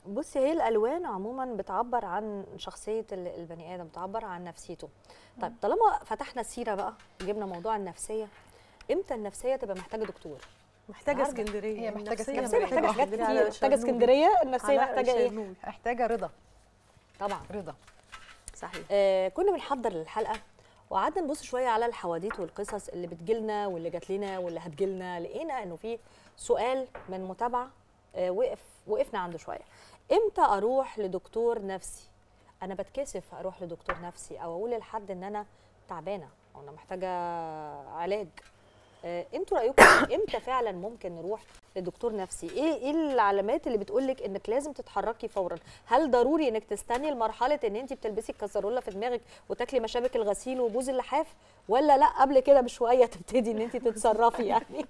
بصي هي الالوان عموما بتعبر عن شخصيه ال- البني ادم بتعبر عن نفسيته طيب طالما فتحنا السيره بقى جبنا موضوع النفسيه امتى النفسيه تبقى محتاجه دكتور محتاجه عارفة. اسكندريه هي محتاجة النفسية النفسيه محتاجه حاجات اسكندرية كتير على محتاجه شرنوبي. اسكندريه النفسيه على محتاجه ايه شرنوبي. محتاجه رضا طبعا رضا صحيح آه كنا بنحضر للحلقه وقعدنا نبص شويه على الحواديت والقصص اللي بتجيلنا واللي جات لنا واللي هتجيلنا لقينا انه في سؤال من متابعه آه وقف وقفنا عنده شويه امتى اروح لدكتور نفسي انا بتكسف اروح لدكتور نفسي او اقول لحد ان انا تعبانه او انا محتاجه علاج آه، انتوا رايكم امتى فعلا ممكن نروح لدكتور نفسي ايه ايه العلامات اللي بتقول لك انك لازم تتحركي فورا هل ضروري انك تستني لمرحله ان انت بتلبسي الكسرونه في دماغك وتاكلي مشابك الغسيل وبوز اللحاف ولا لا قبل كده بشويه تبتدي ان انت تتصرفي يعني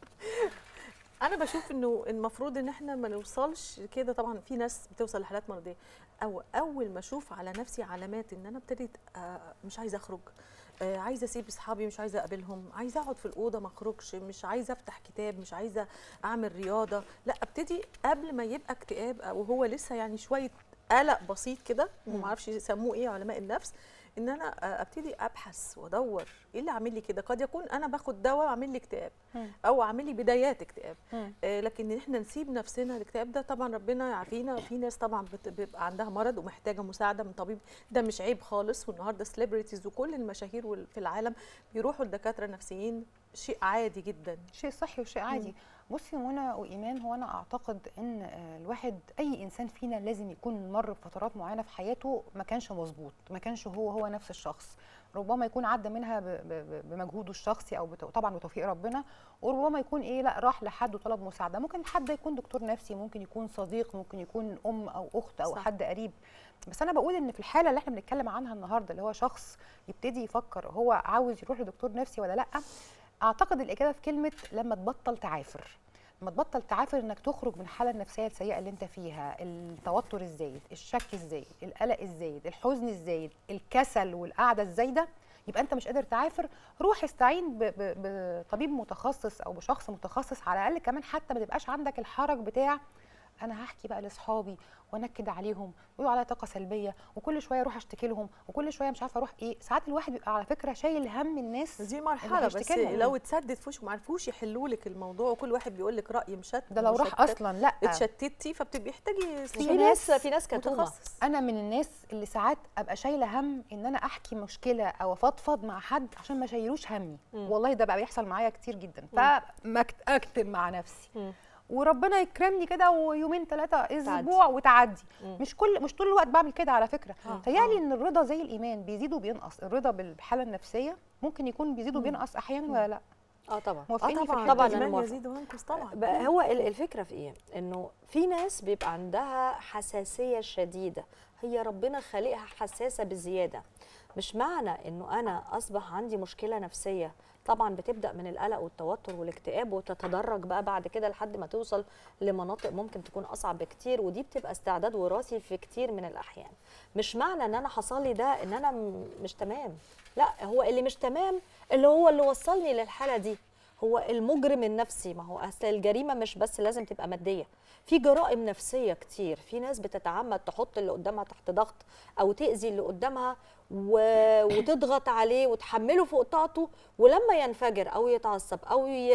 انا بشوف انه المفروض ان احنا ما نوصلش كده طبعا في ناس بتوصل لحالات مرضيه او اول ما اشوف على نفسي علامات ان انا ابتديت آه، مش عايزه اخرج آه، عايزه اسيب اصحابي مش عايزه اقابلهم عايزه اقعد في الاوضه ما اخرجش مش عايزه افتح كتاب مش عايزه اعمل رياضه لا ابتدي قبل ما يبقى اكتئاب او هو لسه يعني شويه قلق بسيط كده وما اعرفش يسموه ايه علماء النفس ان انا آه، ابتدي ابحث وادور ايه اللي عامل لي كده قد يكون انا باخد دواء عامل لي اكتئاب او عامل لي بدايات اكتئاب آه، لكن ان احنا نسيب نفسنا الاكتئاب ده طبعا ربنا يعافينا في ناس طبعا بت- بيبقى عندها مرض ومحتاجه مساعده من طبيب ده مش عيب خالص والنهارده سليبرتيز وكل المشاهير وال- في العالم بيروحوا لدكاتره نفسيين شيء عادي جدا شيء صحي وشيء عادي بصي منى وايمان هو انا اعتقد ان آه، الواحد اي انسان فينا لازم يكون مر بفترات معينه في حياته ما كانش مظبوط ما كانش هو هو نفس الشخص ربما يكون عدى منها ب- ب- ب- بمجهوده الشخصي او بت- طبعا بتوفيق ربنا وربما يكون ايه لا راح لحد وطلب مساعده ممكن حد يكون دكتور نفسي ممكن يكون صديق ممكن يكون ام او اخت او صح. حد قريب بس انا بقول ان في الحاله اللي احنا بنتكلم عنها النهارده اللي هو شخص يبتدي يفكر هو عاوز يروح لدكتور نفسي ولا لا اعتقد الاجابه في كلمه لما تبطل تعافر لما تبطل تعافر انك تخرج من الحاله النفسيه السيئه اللي انت فيها التوتر الزايد الشك الزايد القلق الزايد الحزن الزايد الكسل والقعده الزايده يبقى انت مش قادر تعافر روح استعين ب- ب- بطبيب متخصص او بشخص متخصص على الاقل كمان حتى ما تبقاش عندك الحرج بتاع انا هحكي بقى لاصحابي وانكد عليهم ويقولوا عليا طاقه سلبيه وكل شويه اروح اشتكي لهم وكل شويه مش عارفه اروح ايه ساعات الواحد بيبقى على فكره شايل هم الناس دي اللي مرحله بس هيشتكي لهم. لو اتسدد في وشك وما عرفوش يحلوا لك الموضوع وكل واحد بيقول لك راي مشت ده لو راح مشتت، اصلا لا اتشتتي فبتبقي محتاجه في ناس في ناس كتومه متخصص انا من الناس اللي ساعات ابقى شايله هم ان انا احكي مشكله او افضفض مع حد عشان ما شايلوش همي مم. والله ده بقى بيحصل معايا كتير جدا مم. فما أكت- اكتم مع نفسي مم. وربنا يكرمني كده ويومين ثلاثه اسبوع وتعدي مم. مش كل مش طول الوقت بعمل كده على فكره آه، تهيألي آه. ان الرضا زي الايمان بيزيد وبينقص الرضا بالحاله النفسيه ممكن يكون بيزيد وبينقص احيانا ولا لا اه طبعا موافقيني في طبعا الحتة طبعاً دي؟ أنا الايمان موافقة. يزيد وينقص طبعا بقى هو ال- الفكره في ايه انه في ناس بيبقى عندها حساسيه شديده هي ربنا خالقها حساسه بزياده مش معنى انه انا اصبح عندي مشكله نفسيه طبعا بتبدا من القلق والتوتر والاكتئاب وتتدرج بقى بعد كده لحد ما توصل لمناطق ممكن تكون اصعب بكتير ودي بتبقى استعداد وراثي في كتير من الاحيان مش معنى ان انا حصل لي ده ان انا م- مش تمام لا هو اللي مش تمام اللي هو اللي وصلني للحاله دي هو المجرم النفسي ما هو اصل الجريمه مش بس لازم تبقى ماديه في جرائم نفسيه كتير في ناس بتتعمد تحط اللي قدامها تحت ضغط او تاذي اللي قدامها و... وتضغط عليه وتحمله فوق طاقته ولما ينفجر او يتعصب او ي...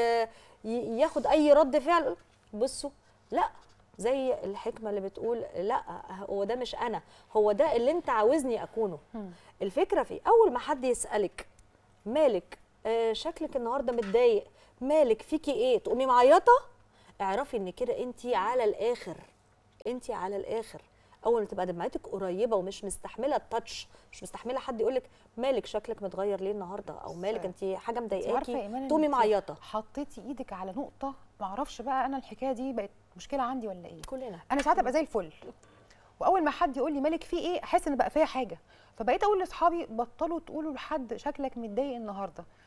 ي- ياخد اي رد فعل بصوا لا زي الحكمه اللي بتقول لا هو ده مش انا هو ده اللي انت عاوزني اكونه مم. الفكره في اول ما حد يسالك مالك آه شكلك النهارده متضايق مالك فيكي ايه تقومي معيطه اعرفي ان كده انت على الاخر انت على الاخر اول ما تبقى دمعتك قريبه ومش مستحمله التاتش مش مستحمله حد يقول لك مالك شكلك متغير ليه النهارده او مالك انت حاجه انت عارفه يا مضايقاكي ايمان إن تقومي انت معيطه حطيتي ايدك على نقطه معرفش بقى انا الحكايه دي بقت مشكله عندي ولا ايه كلنا انا ساعات ابقى زي الفل واول ما حد يقول لي مالك في ايه احس ان بقى فيا حاجه فبقيت اقول لاصحابي بطلوا تقولوا لحد شكلك متضايق النهارده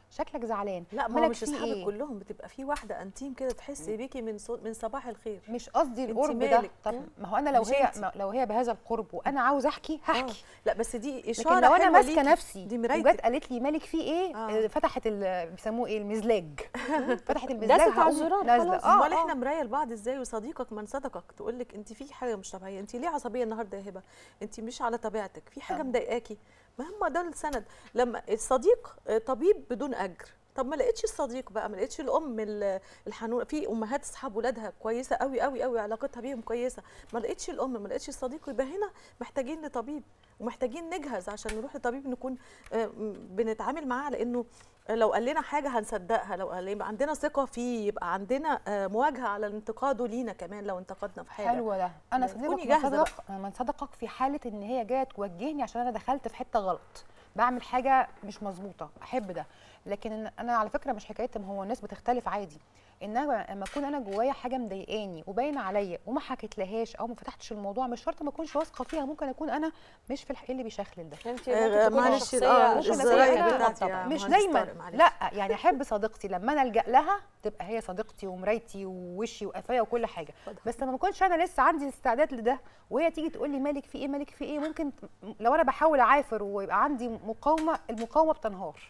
شكلك زعلان لا ما هو مالك مش في اصحابك إيه؟ كلهم بتبقى في واحده انتيم كده تحسي بيكي من صوت من صباح الخير مش قصدي أنت القرب ده مالك؟ طب ما هو انا لو مش هي أنت. ما- لو هي بهذا القرب وانا عاوز احكي آه. هحكي لا بس دي لكن اشاره لو انا حلوة ماسكه ليكي. نفسي دي وجت مرايتك قالت لي مالك في ايه آه. آه. فتحت ال- بيسموه ايه المزلاج فتحت المزلاج داست على هقوم الزرار نازله خلاص. اه امال آه. احنا مرايه لبعض ازاي وصديقك من صدقك تقول لك انت في حاجه مش طبيعيه انت ليه عصبيه النهارده يا هبه انت مش على طبيعتك في حاجه آه. مضايقاكي ما هم ده السند لما الصديق آه، طبيب بدون اجر طب ما لقيتش الصديق بقى ما لقيتش الام ال- الحنونه في امهات اصحاب ولادها كويسه قوي قوي قوي علاقتها بيهم كويسه ما لقيتش الام ما لقيتش الصديق يبقى هنا محتاجين لطبيب ومحتاجين نجهز عشان نروح لطبيب نكون آه، م- بنتعامل معاه على انه لو قال لنا حاجه هنصدقها لو قال يبقى عندنا ثقه فيه يبقى عندنا آه، مواجهه على انتقاده لينا كمان لو انتقدنا في حاجه حلو ده انا تكوني صديقك من جاهزة صدق من صدقك في حاله ان هي جايه توجهني عشان انا دخلت في حته غلط بعمل حاجه مش مظبوطه احب ده لكن إن- انا على فكره مش حكايه ما هو الناس بتختلف عادي انما لما اكون انا جوايا حاجه مضايقاني وباينه عليا وما حكيتلهاش او ما فتحتش الموضوع مش شرط ما اكونش واثقه فيها ممكن اكون انا مش في الح- إيه اللي بيشخلل ده انت آه، ممكن تكوني معلش، شخصيه آه، ممكن الزراير أكون أنا بتاعتي طبعاً. يا مش مهندس دايما طارق، معلش. لا يعني احب صديقتي لما انا الجا لها تبقى هي صديقتي ومرايتي ووشي وقفايا وكل حاجه بس لما ما اكونش انا لسه عندي استعداد لده وهي تيجي تقول لي مالك في ايه مالك في ايه ممكن لو انا بحاول اعافر ويبقى عندي مقاومه المقاومه بتنهار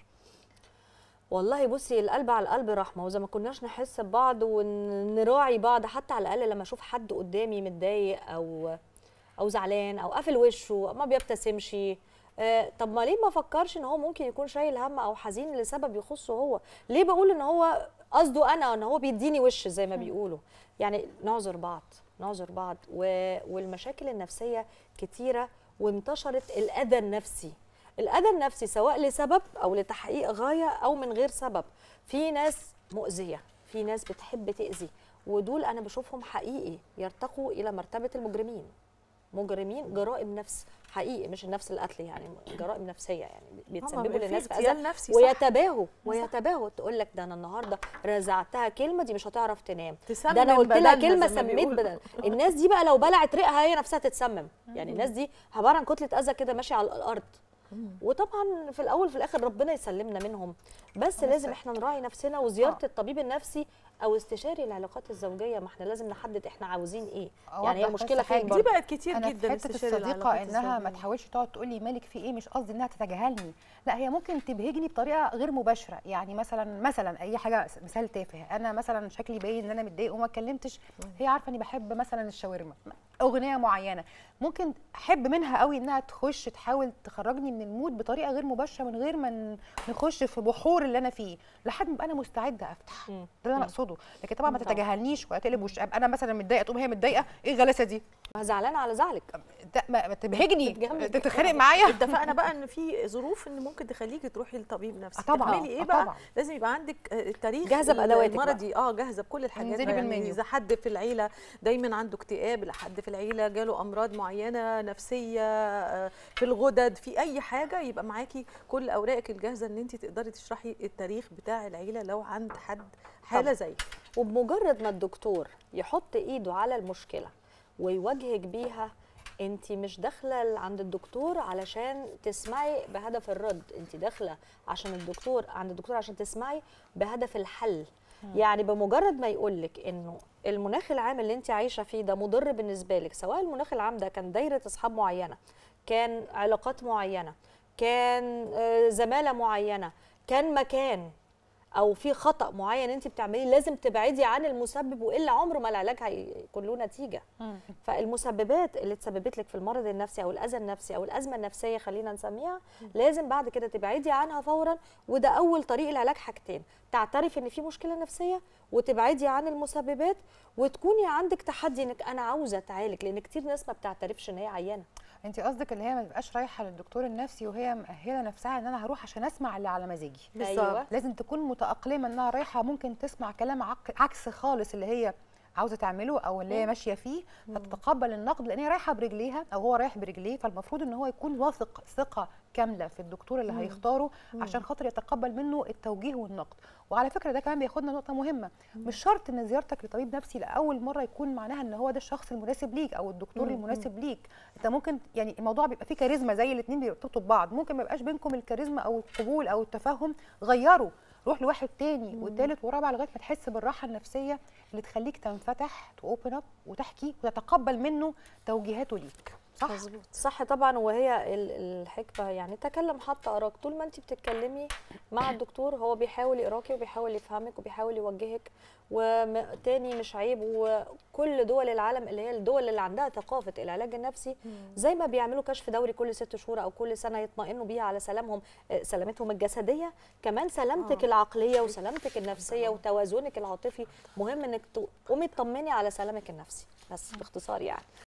والله بصي القلب على القلب رحمه واذا ما كناش نحس ببعض ونراعي بعض حتى على الاقل لما اشوف حد قدامي متضايق او او زعلان او قافل وشه ما بيبتسمش آه، طب ما ليه ما فكرش ان هو ممكن يكون شايل هم او حزين لسبب يخصه هو ليه بقول ان هو قصده انا ان هو بيديني وش زي ما بيقولوا يعني نعذر بعض نعذر بعض و... والمشاكل النفسيه كتيره وانتشرت الاذى النفسي الاذى النفسي سواء لسبب او لتحقيق غايه او من غير سبب في ناس مؤذيه في ناس بتحب تاذي ودول انا بشوفهم حقيقي يرتقوا الى مرتبه المجرمين مجرمين جرائم نفس حقيقي مش النفس القتل يعني جرائم نفسيه يعني بيتسببوا في للناس في اغتيال اذى نفسي صح ويتباهوا ويتباهوا تقول لك ده انا النهارده رزعتها كلمه دي مش هتعرف تنام تسمم ده انا قلت لها بدنها كلمه زي ما سميت بيقولوا. بدن الناس دي بقى لو بلعت ريقها هي نفسها تتسمم يعني الناس دي عباره عن كتله اذى كده ماشيه على الارض وطبعا في الاول وفي الاخر ربنا يسلمنا منهم بس لازم احنا نراعي نفسنا وزياره آه. الطبيب النفسي او استشاري العلاقات الزوجيه ما احنا لازم نحدد احنا عاوزين ايه أوضح يعني هي بس المشكله حاجة. فين دي برضه بقت كتير انا في جدا حته استشاري الصديقه العلاقات انها ما الزوجية. تحاولش تقعد تقول لي مالك في ايه مش قصدي انها تتجاهلني لا هي ممكن تبهجني بطريقه غير مباشره يعني مثلا مثلا اي حاجه مثال تافه انا مثلا شكلي باين ان انا متضايق وما اتكلمتش هي عارفه اني بحب مثلا الشاورما اغنيه معينه ممكن احب منها قوي انها تخش تحاول تخرجني من المود بطريقه غير مباشره من غير ما ن- نخش في بحور اللي انا فيه لحد ما ابقى انا مستعده افتح مم. ده اللي انا مم. اقصده لكن طبعا ما طبعاً. تتجاهلنيش ولا تقلب وش أبقى انا مثلا متضايقه تقوم هي متضايقه ايه الغلاسه دي ما زعلانه على زعلك ده ما ما تبهجني تتجمد. تتخانق معايا اتفقنا بقى ان في ظروف ان ممكن تخليكي تروحي لطبيب نفسي آه طبعاً، تعملي ايه آه بقى طبعاً. لازم يبقى عندك آه، التاريخ جاهزة بأدواتك بقى. المرضي اه جاهزه بكل الحاجات انزلي بقى. يعني بالمنيو. اذا حد في العيله دايما عنده اكتئاب لحد في العيله جاله امراض معينه نفسيه آه، في الغدد في اي حاجه يبقى معاكي كل اوراقك الجاهزه ان انت تقدري تشرحي التاريخ بتاع العيله لو عند حد حاله طبعاً. زي وبمجرد ما الدكتور يحط ايده على المشكله ويواجهك بيها انت مش داخله عند الدكتور علشان تسمعي بهدف الرد انت داخله عشان الدكتور عند الدكتور عشان تسمعي بهدف الحل يعني بمجرد ما يقولك انه المناخ العام اللي انت عايشه فيه ده مضر بالنسبه لك سواء المناخ العام ده كان دايره اصحاب معينه كان علاقات معينه كان آه، زماله معينه كان مكان او في خطا معين انت بتعمليه لازم تبعدي عن المسبب والا عمر ما العلاج هيكون له نتيجه فالمسببات اللي تسببت لك في المرض النفسي او الاذى النفسي او الازمه النفسيه خلينا نسميها لازم بعد كده تبعدي عنها فورا وده اول طريق العلاج حاجتين تعترفي ان في مشكله نفسيه وتبعدي عن المسببات وتكوني عندك تحدي انك انا عاوزه اتعالج لان كتير ناس ما بتعترفش ان هي عيانه انت قصدك اللي هي ما تبقاش رايحه للدكتور النفسي وهي مأهله نفسها ان انا هروح عشان اسمع اللي على مزاجي أيوة. لازم تكون متأقلمة انها رايحة ممكن تسمع كلام عك- عكس خالص اللي هي عاوزة تعمله او اللي هي ماشية فيه فتتقبل النقد لان هي رايحة برجليها او هو رايح برجليه فالمفروض ان هو يكون واثق ثقة كاملة في الدكتور اللي هيختاره عشان خاطر يتقبل منه التوجيه والنقد وعلى فكرة ده كمان بياخدنا نقطة مهمة مش شرط ان زيارتك لطبيب نفسي لاول مرة يكون معناها ان هو ده الشخص المناسب ليك او الدكتور مم. المناسب ليك انت ممكن يعني الموضوع بيبقى فيه كاريزما زي الاثنين بيرتبطوا ببعض ممكن ما يبقاش بينكم الكاريزما او القبول او التفاهم غيروا روح لواحد تاني وتالت ورابع لغايه ما تحس بالراحه النفسيه اللي تخليك تنفتح تاوبن اب وتحكي وتتقبل منه توجيهاته ليك صح مظبوط صح طبعا وهي ال- الحكمه يعني تكلم حتى اراك طول ما انت بتتكلمي مع الدكتور هو بيحاول يقراكي وبيحاول يفهمك وبيحاول يوجهك وتاني مش عيب وكل دول العالم اللي هي الدول اللي عندها ثقافه العلاج النفسي زي ما بيعملوا كشف دوري كل ست شهور او كل سنه يطمئنوا بيها على سلامهم آه، سلامتهم الجسديه كمان سلامتك آه. العقليه وسلامتك النفسيه وتوازنك العاطفي مهم انك تقومي تطمني على سلامك النفسي بس باختصار يعني